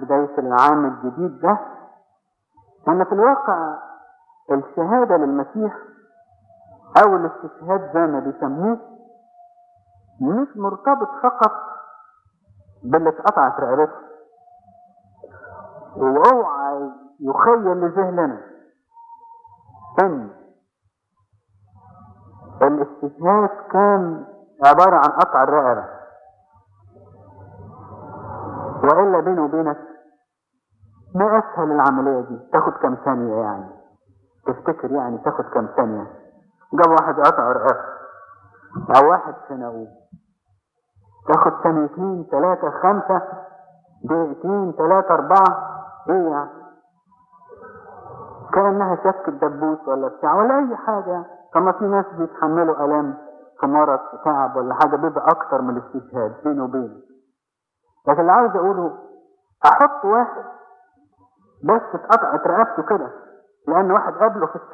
بداية العام الجديد ده أن في الواقع الشهادة للمسيح أو الاستشهاد زي ما بيسموه مش مرتبط فقط باللي اتقطعت رقبته واوعى يخيل لذهننا ان الاستشهاد كان عبارة عن قطع الرقبة وإلا بيني وبينك ما أسهل العملية دي تاخد كام ثانية يعني تفتكر يعني تاخد كام ثانية جاب واحد قطع رقبته أو واحد شنقوه تاخد ثانيتين ثلاثة خمسة دقيقتين ثلاثة أربعة إيه يعني كأنها شك دبوس ولا بتاع ولا أي حاجة طب في ناس بيتحملوا آلام في مرض في تعب ولا حاجة بيبقى أكتر من الاستشهاد بينه وبينه لكن اللي عاوز أقوله أحط واحد بس اتقطعت رقبته كده لأن واحد قبله في